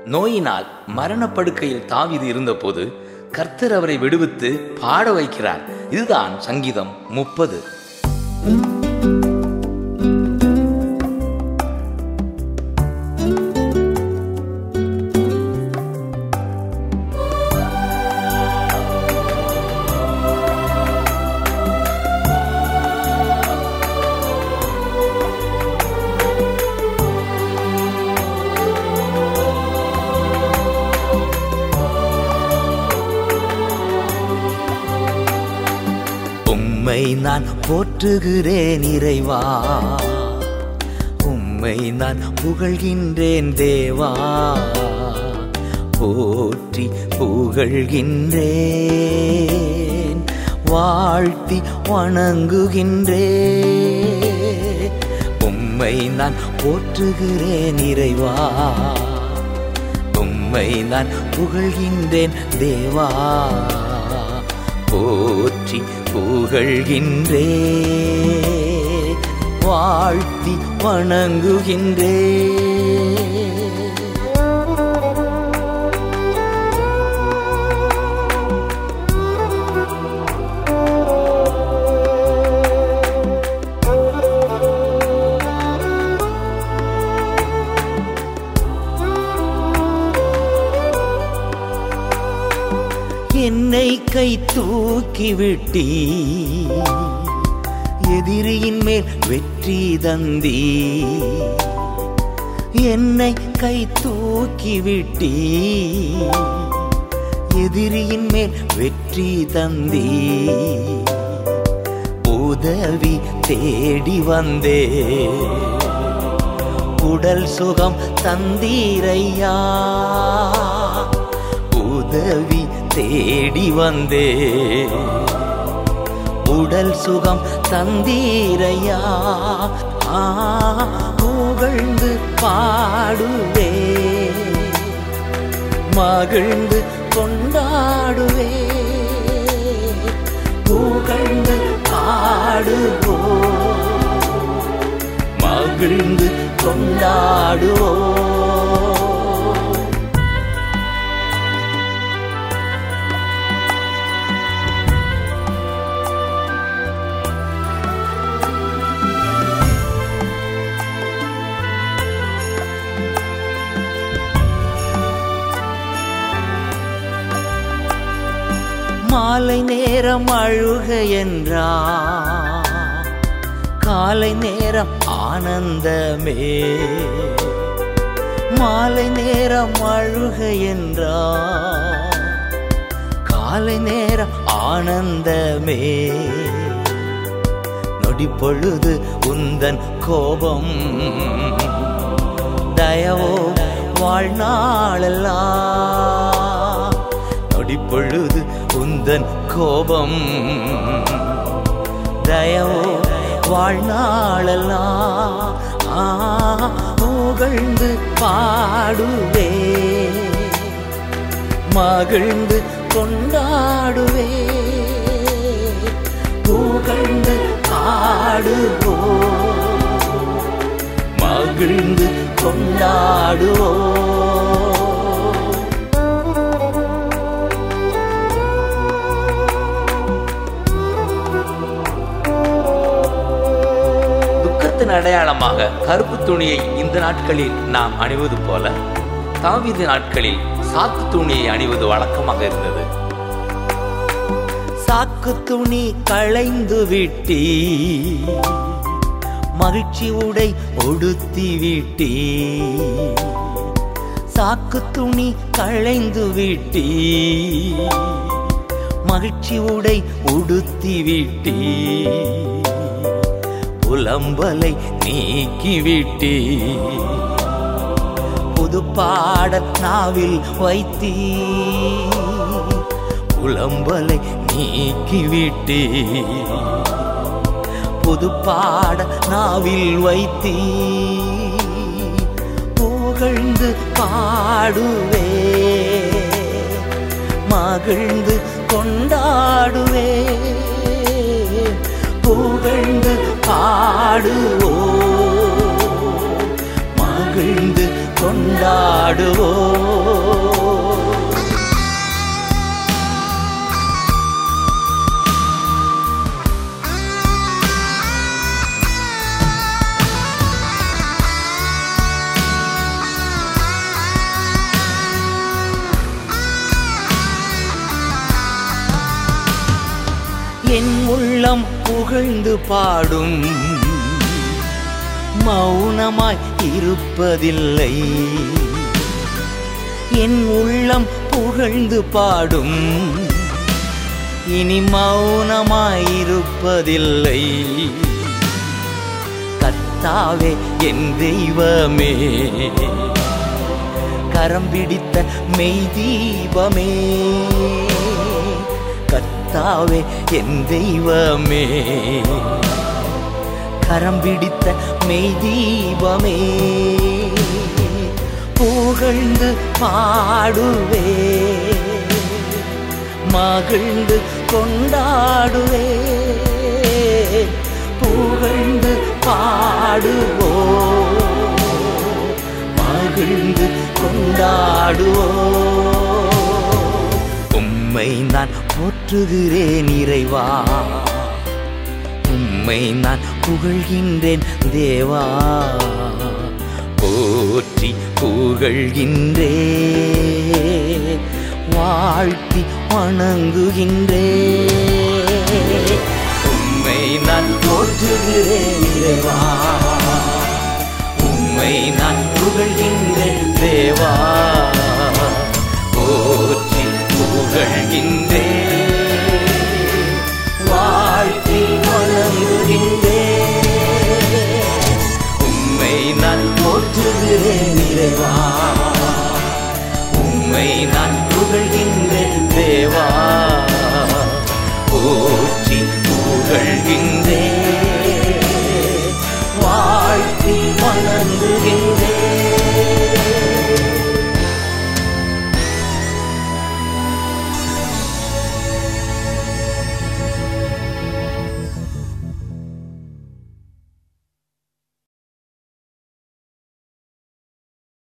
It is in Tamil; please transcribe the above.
நோயினால் மரணப்படுக்கையில் தாவீது இருந்தபோது கர்த்தர் அவரை விடுவித்து பாட வைக்கிறார் இதுதான் சங்கீதம் முப்பது உம்மை நான் போற்றுகிறேன் இறைவா உம்மை நான் புகழ்கின்றேன் தேவா போற்றி புகழ்கின்றேன் வாழ்த்தி வணங்குகின்றேன் உம்மை நான் போற்றுகிறேன் இறைவா உம்மை நான் புகழ்கின்றேன் தேவா போற்றி புகழ்கின்றே வாழ்த்தி வணங்குகின்றே என்னை கை தூக்கி விட்டி எதிரியின் மேல் வெற்றி தந்தி என்னை கை தூக்கி விட்டி எதிரியின் மேல் வெற்றி தந்தி உதவி தேடி வந்தே உடல் சுகம் தந்தீரையா உதவி தேடி வந்தே உடல் சுகம் தந்தீரையா ஆ, புகழ்ந்து பாடுவே மகிழ்ந்து கொண்டாடுவே புகழ்ந்து பாடுவோ மகிழ்ந்து கொண்டாடுவோ மாலை நேரம் அழுக என்றா காலை நேரம் ஆனந்தமே மாலை நேரம் அழுக என்றா காலை நேரம் ஆனந்தமே நொடி பொழுது உந்தன் கோபம் தயவோ வாழ்நாளெல்லாம் நொடி பொழுது உந்தன் கோபம் தயவோ வாழ்நாளெல்லாம் ஆ, புகழ்ந்து பாடுவே மகிழ்ந்து கொண்டாடுவே புகழ்ந்து பாடுவோ மகிழ்ந்து கொண்டாடுவோ துக்கத்தின் அடையாளமாக கருப்பு துணியை இந்த நாட்களில் நாம் அணிவது போல தாவீது நாட்களில் சாக்கு துணியை அணிவது வழக்கமாக இருந்தது சாக்கு துணி களைந்து விட்டி மகிழ்ச்சி உடை உடுத்தி விட்டி சாக்கு துணி களைந்து விட்டி மகிழ்ச்சி உடை உடுத்தி விட்டி புலம்பலை நீக்கிவிட்டே புது பாடல் நாவில் வைத்தீ புலம்பலை நீக்கிவிட்டே புது பாட நாவில் வைத்தீ புகழ்ந்து பாடுவே மகிழ்ந்து கொண்டாடுவே புகழ்ந்து பாடுவோ மகிழ்ந்து மகிழ்ந்து கொண்டாடுவோ என் உள்ளம் புகழ்ந்து பாடும் மௌனமாய் இருப்பதில்லை என் உள்ளம் புகழ்ந்து பாடும் இனி மௌனமாய் இருப்பதில்லை கத்தாவே என் தெய்வமே கரம் பிடித்த மெய் தீபமே கத்தாவே என் தெய்வமே கரம் பிடித்த மெய் தீபமே புகழ்ந்து பாடுவே மகிழ்ந்து கொண்டாடுவே புகழ்ந்து பாடுவோ மகிழ்ந்து கொண்டாடுவோ உம்மை நான் போற்றுகிறேன் இறைவா உம்மை நான் புகழ்கின்றேன் தேவா போற்றி புகழ்கின்றே வாழ்த்தி வணங்குகின்றே உம்மை நான் போற்றுகிறேன் இறைவா உம்மை நான் புகழ்கின்றேன் தேவா போற்றி புகழ்கின்றே வாழ்த்தி வணங்குகின்றே உம்மை நான் போற்றுகிறேன் இறைவா உம்மை நான் புகழ்கின்றேன் தேவா போற்றி புகழ்கின்றே